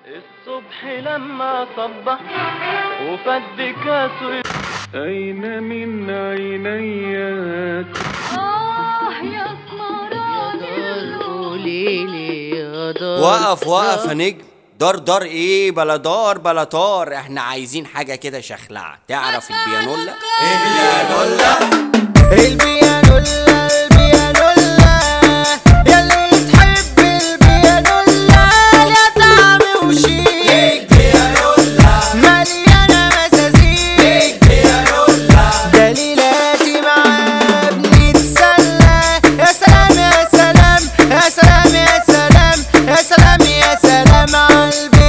الصبح لما صبح وفد كاسه أين من عينيك آه يا اسمراني قولي لي يا دار وقف وقف يا نجم دار دار ايه بلا دار بلا طار احنا عايزين حاجة كده شخلعة تعرف البيانولا البيانولا البيانولا البيانولا يلي تحب البيانولا يا طعم وشيك مليانة مسازيك دليلاتي معاه بنتسلى يا سلام يا سلام يا سلام يا سلام يا سلام يا سلام على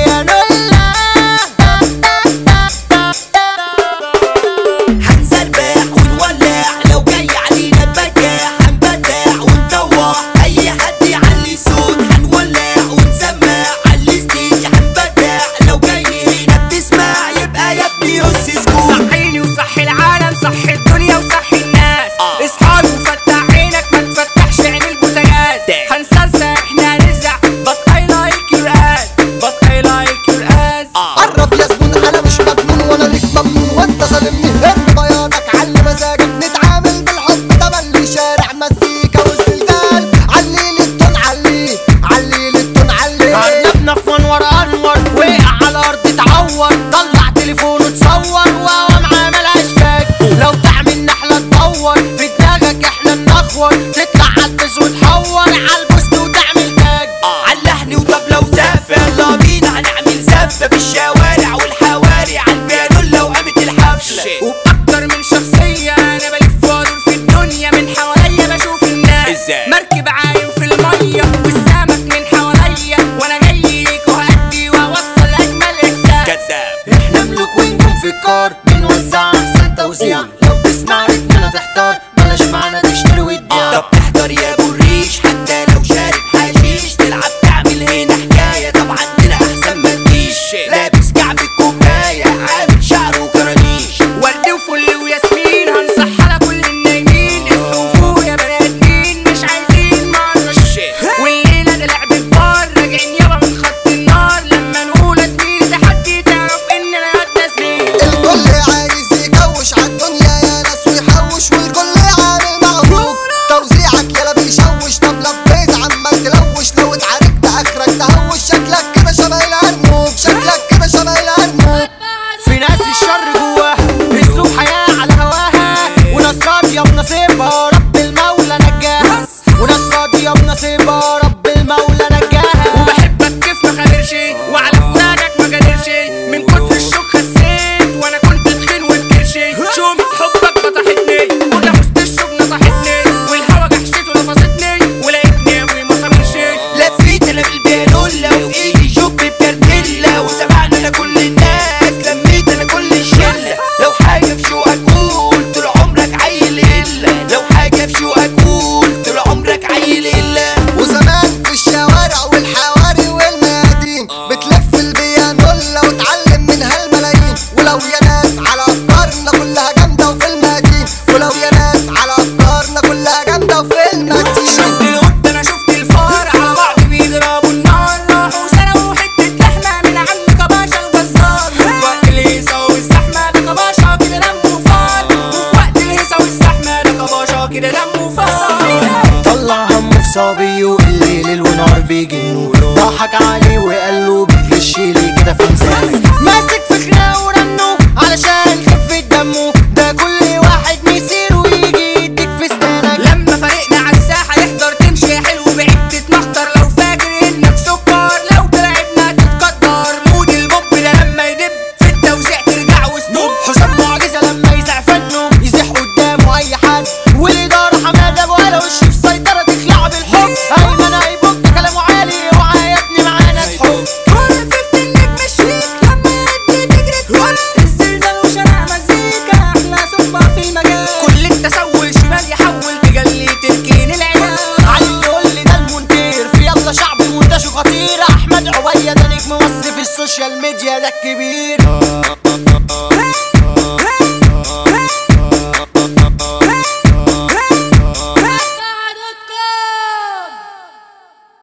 البيانولا هنسربح ونولع لو جاي علينا نبجح هنبدع ونطوع اي حد يعلي صوت هنولع ونسمع على الستيج هنبدع لو جاي هنا بتسمع يبقى يا ابني يوسي سكوت صحيني وصحي العالم صحي الدنيا وصحي الناس آه. اصحابي وفتح عينك ما تفتحش عين البوتاجاز ده. هنسلسل احنا هنرزع but I like your ass but I like your ass قرب يا زبون انا مش مجنون وانا ليك ممنون وانت ظالمني هرب بياضك علي مزاجك نتعامل بالحب تملي شارع مزيكا والزلزال علي لي التون علي علي لي التون علي ارنبنا في انور انور وقع على الارض اتعور طلع تليفونه تصور وهو معاه ملهاش فاك لو تعمل نحله تدور في دماغك احنا ننخور تطلع على البس وتحور على البوست وتعمل تاج علحني وطبلة وزفة يلا بينا هنعمل زفة في الشوارع والحواري على البيانولا وقامت الحفلة وبأكتر من شخصية أنا بلف وأدور في الدنيا من حواليا بشوف الناس إزاي؟ مركب عايم في المية والسمك من حواليا وأنا جاي ليك وهأدي وأوصل أجمل إحساس كذاب احنا ملوك ونجوم في الكار بنوزع احسن توزيع لو تسمع رتمنا تحتار بلاش معنا تشتري وتبيع طب تحضر يا ابو الريش حتى لو شارب حشيش تلعب تعمل هنا حكاية طب عندنا احسن ما تجيش لابس كعب الكوباية عامل شعر وكرانيش ورد وفل وياسمين هنصحى كل النايمين اصحوا فوق يا بني ادمين مش عايزين مرش والليله ده لعب البار راجعين يابا من خط النار لما نقول يا زميلي تحدي تعرف اننا قد سنين الكل عايز يكوش عالدنيا يا ناس ويحوش والكل عامل معروف توزيعك يلا بيشوش طب لبيز عمال تلوش لو اتعاركت اخرك تهوش شكلك كده شبه الهرموب شكلك كده شبه الهرموب في ناس الشر جواها اسلوب حياة على هواها وناس راضية بنصيبها رب المولى نجاها وناس راضية بنصيبها رب المولى نجاها وبحبك كيف ما خدرش وعلى فراقك ما قدرش من كتر الشوك خسيت وانا كنت تخين وبكرشي شومة حبك بطحتني ولمست الشوك نطحتني والهوا جحشته لفظتني ولقيتني قوي ما صبرش لفيت انا بالبيانولا وفي ايدي جوب بكارتيلا وسمعنا انا كل الناس لميت انا كل الشله لو حاجه في شوقك قول طول عمرك عيل الا لو حاجه في شوقك قول طول عمرك عيل الا وزمان في الشوارع والحواري والميادين بتلف البيانولا وتعلم منها الملايين ولو يا ناس على افكارنا كلها جامده وفي المدين ولو يا ناس على افكارنا كلها جامده وفي المدين شفت القط انا شفت الفار على بعض بيضربوا النار راحوا سرقوا حتة لحمة من عند كباشا الجزار وفي وقت الهيصة والزحمة ده كباشا كده دمه فار وفي وقت الهيصة والزحمة ده كباشا كده دمه فار طلع همه في صبيه اللي ليل ونهار بيجنوا ضحك عليه وقال له بتغش لي كده في ميزانك ماسك في خناقه ورنه علشان خفة دمه ده كل واحد مسيره ويجي يديك في استانك لما فريقنا على الساحة يحضر تمشي حلو بعيد تتمخطر لو فاكر انك سكر لو تلعبنا تتقدر مود البوب ده لما يدب في التوزيع ترجع وسنوب حسام معجزة لما يزع فنه يزيح قدامه أي حد والإدارة حمادة أبو على وش في سيطرة تخلع بالحب أيمن هيبك كلامه عالي اوعى يا ابني معانا تحب وقفت النجم الشيك لما يدي تجري تقول الزلزال وشارع مزيكا احنا صبا في المجال كل التسول شمال يحول تجلي تركين العيال علي يقول لي ده المونتير في يلا شعب مونتاجه خطير أحمد عوية ده نجم مصر في السوشيال ميديا ده الكبير